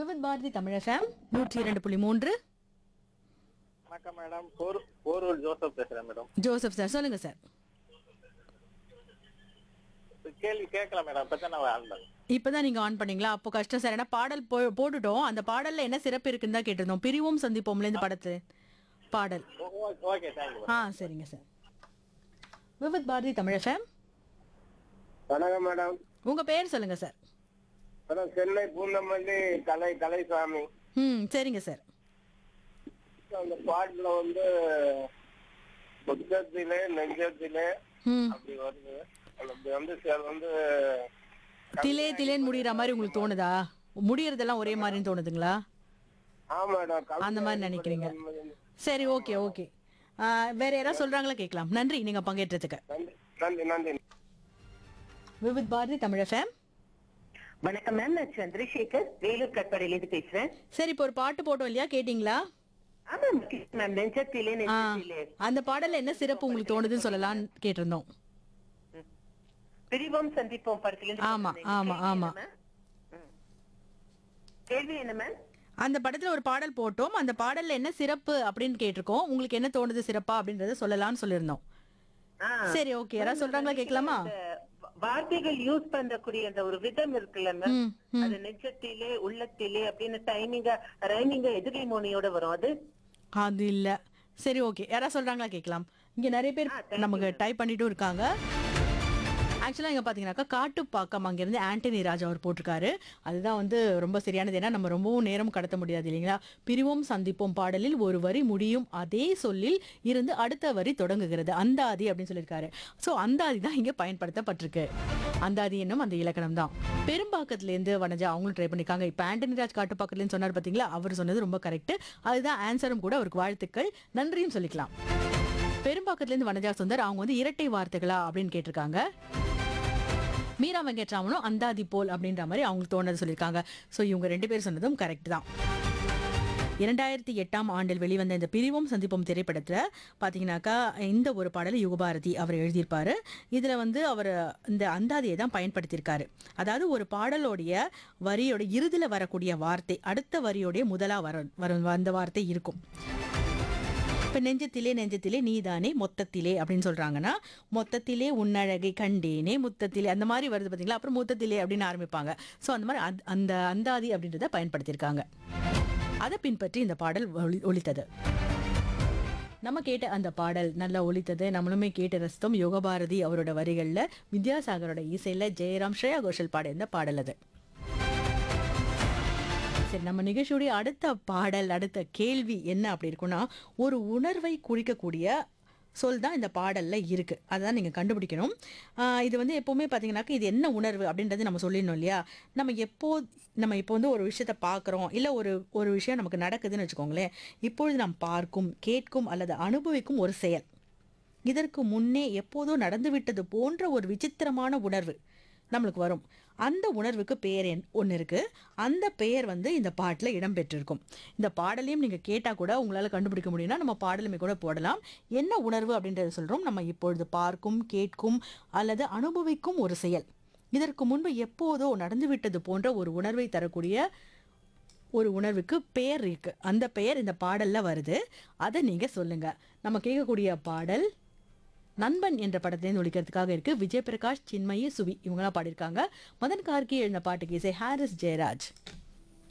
விவித் பாரதி தமிழகம் நூற்றி இரண்டு புள்ளி மூன்று வணக்கம் மேடம் போர் போரூர் ஜோசப் பேசுறேன் மேடம் ஜோசப் சார் சொல்லுங்க சார் கேள்வி கேட்கல மேடம் இப்பதான் நான் ஆண்டேன் இப்பதான் நீங்க ஆன் பண்ணீங்களா அப்போ கஷ்டம் சார் ஏன்னா பாடல் போ- போட்டுட்டோம் அந்த பாடல்ல என்ன சிறப்பு இருக்குன்னு தான் கேட்டிருந்தோம் பிரிவும் சந்திப்போம்ல இந்த படத்து பாடல் ஓகே தேங்க்யூ ஆ சரிங்க சார் விவித் பாரதி தமிழகம் வணக்கம் மேடம் உங்க பேர் சொல்லுங்க சார் மேடம் சென்னை பூந்தமல்லி கலை கலைசாமி ம் சரிங்க சார் அந்த பாட்டுல வந்து புத்தத்திலே நெஞ்சத்திலே ம் அப்படி வருது அப்படி வந்து சார் வந்து திலே திலேன்னு முடிகிற மாதிரி உங்களுக்கு தோணுதா முடியறதெல்லாம் ஒரே மாதிரின்னு தோணுதுங்களா ஆ மேடம் கவிதை அந்த மாதிரி நினைக்கிறீங்க சரி ஓகே ஓகே வேற யாராவது சொல்றாங்களா கேட்கலாம் நன்றி நீங்க பங்கேற்றதுக்கு நன்றி நன்றி நன்றி விவித் பாரதி தமிழகம் வணக்கம் மேம் நான் சந்திரசேகர் வேலூர் கட்பாடியிலிருந்து பேசுறேன் சரி இப்போ ஒரு பாட்டு போட்டோம் இல்லையா கேட்டிங்களா ஆமா மேம் நெஞ்சத்திலே ஆ, நெஞ்சத்திலே அந்த பாடல்ல என்ன சிறப்பு உங்களுக்கு தோணுதுன்னு சொல்லலாம்னு கேட்டிருந்தோம் பிரிவோம் சந்திப்போம் படத்திலிருந்து ஆமா, பேசுறேன். ஆமா, கேள்வி ஆமா. என்ன, ma'am? ம். கேள்வி என்ன மேம் அந்த படத்துல ஒரு பாடல் போட்டோம் அந்த பாடல்ல என்ன சிறப்பு அப்படின்னு கேட்டிருக்கோம் உங்களுக்கு என்ன தோணுது சிறப்பா அப்படின்றத சொல்லலாம்னு சொல்லியிருந்தோம் ஆ. சரி ஓகே யாராவது சொல்றாங்களா கேட்கலாமா அந்த வ- வார்த்தைகள் யூஸ் பண்ணக்கூடிய அந்த ஒரு விதம் இருக்குல்ல மேம் ம், ம். அது நெஞ்சத்திலே உள்ளத்திலே அப்படின்னு டைமிங்கா ரைமிங்கா எதிரி மோனியோட வரும் அது அது இல்ல சரி ஓகே யாராவது சொல்றாங்களா கேட்கலாம் இங்க நிறைய பேர் நமக்கு டைப் பண்ணிட்டும் இருக்காங்க ஆக்சுவலாக இங்கே பார்த்தீங்கன்னாக்கா காட்டுப்பாக்கம் அங்கேருந்து ஆண்டனி ராஜ் அவர் போட்டிருக்காரு அதுதான் வந்து ரொம்ப சரியானது ஏன்னா நம்ம ரொம்பவும் நேரம் கடத்த முடியாது இல்லைங்களா பிரிவோம் சந்திப்போம் பாடலில் ஒரு வரி முடியும் அதே சொல்லில் இருந்து அடுத்த வரி தொடங்குகிறது அந்தாதி அப்படின்னு சொல்லியிருக்காரு ஸோ அந்தாதி தான் இங்கே பயன்படுத்தப்பட்டிருக்கு அந்தாதி என்னும் அந்த இலக்கணம் தான் பெரும்பாக்கத்துலேருந்து வனஜா அவங்களும் ட்ரை பண்ணியிருக்காங்க இப்போ ஆண்டனி ராஜ் காட்டுப்பாக்கத்துலேருந்து சொன்னார் பார்த்தீங்களா அவர் சொன்னது ரொம்ப கரெக்ட் அதுதான் ஆன்சரும் கூட அவருக்கு வாழ்த்துக்கள் நன்றியும் சொல்லிக்கலாம் பெரும்பாக்கத்துலேருந்து வனஜா சுந்தர் அவங்க வந்து இரட்டை வார்த்தைகளா அப்படின்னு கேட்டிருக்காங்க மீரா வெங்கட்ராமனும் அந்தாதி போல் அப்படின்ற மாதிரி அவங்களுக்கு தோணுது சொல்லியிருக்காங்க ஸோ இவங்க ரெண்டு பேர் சொன்னதும் கரெக்ட் தான் இரண்டாயிரத்தி எட்டாம் ஆண்டில் வெளிவந்த இந்த பிரிவும் சந்திப்போம் திரைப்படத்தில் பார்த்தீங்கன்னாக்கா இந்த ஒரு பாடலை யுகபாரதி அவர் எழுதியிருப்பாரு இதில் வந்து அவர் இந்த அந்தாதியை தான் பயன்படுத்தியிருக்காரு அதாவது ஒரு பாடலோடைய வரியோட இறுதியில் வரக்கூடிய வார்த்தை அடுத்த வரியோடைய முதலாக வர வரும் அந்த வார்த்தை இருக்கும் இப்ப நெஞ்சத்திலே நெஞ்சத்திலே நீதானே மொத்தத்திலே அப்படின்னு சொல்றாங்கன்னா மொத்தத்திலே உன்னழகை கண்டேனே முத்தத்திலே அந்த மாதிரி வருது பாத்தீங்களா அப்புறம் மொத்தத்திலே அப்படின்னு ஆரம்பிப்பாங்க ஸோ அந்த மாதிரி அந்த- அந்த அந்தாதி அப்படின்றத பயன்படுத்தியிருக்காங்க அதை பின்பற்றி இந்த பாடல் ஒலி- ஒலித்தது நம்ம கேட்ட அந்த பாடல் நல்லா ஒலித்தது நம்மளுமே கேட்டு ரசித்தோம் யோகபாரதி அவரோட வரிகளில் வித்யாசாகரோட இசையில் ஜெயராம் ஸ்ரேயா கோஷல் பாடியிருந்த பாடல் அது சரி நம்ம நிகழ்ச்சியுடைய அடுத்த பாடல் அடுத்த கேள்வி என்ன அப்படி இருக்குன்னா ஒரு உணர்வை குறிக்கக்கூடிய சொல் தான் இந்த பாடல்ல இருக்கு அதான் நீங்க கண்டுபிடிக்கணும் ஆஹ் இது வந்து எப்பவுமே பார்த்தீங்கன்னாக்கா இது என்ன உணர்வு அப்படின்றது நம்ம சொல்லிடணும் இல்லையா நம்ம எப்போ நம்ம இப்போ வந்து ஒரு விஷயத்தை பார்க்குறோம் இல்லை ஒரு ஒரு விஷயம் நமக்கு நடக்குதுன்னு வச்சுக்கோங்களேன் இப்பொழுது நாம் பார்க்கும் கேட்கும் அல்லது அனுபவிக்கும் ஒரு செயல் இதற்கு முன்னே எப்போதோ நடந்துவிட்டது போன்ற ஒரு விசித்திரமான உணர்வு நம்மளுக்கு வரும் அந்த உணர்வுக்கு பெயர் என் ஒன்று இருக்குது அந்த பெயர் வந்து இந்த பாட்டில் இடம்பெற்றிருக்கும் இந்த பாடலையும் நீங்கள் கேட்டால் கூட உங்களால் கண்டுபிடிக்க முடியும்னா நம்ம பாடலுமே கூட போடலாம் என்ன உணர்வு அப்படின்றத சொல்கிறோம் நம்ம இப்பொழுது பார்க்கும் கேட்கும் அல்லது அனுபவிக்கும் ஒரு செயல் இதற்கு முன்பு எப்போதோ நடந்துவிட்டது போன்ற ஒரு உணர்வை தரக்கூடிய ஒரு உணர்வுக்கு பெயர் இருக்கு அந்த பெயர் இந்த பாடல்ல வருது அதை நீங்க சொல்லுங்க நம்ம கேட்கக்கூடிய பாடல் நண்பன் என்ற படத்திலேருந்து ஒழிக்கிறதுக்காக இருக்கு விஜய் பிரகாஷ் சின்மயி சுவி இவங்கெல்லாம் பாடியிருக்காங்க மதன் கார்கி எழுந்த பாட்டுக்கு இசை ஹாரிஸ் ஜெயராஜ்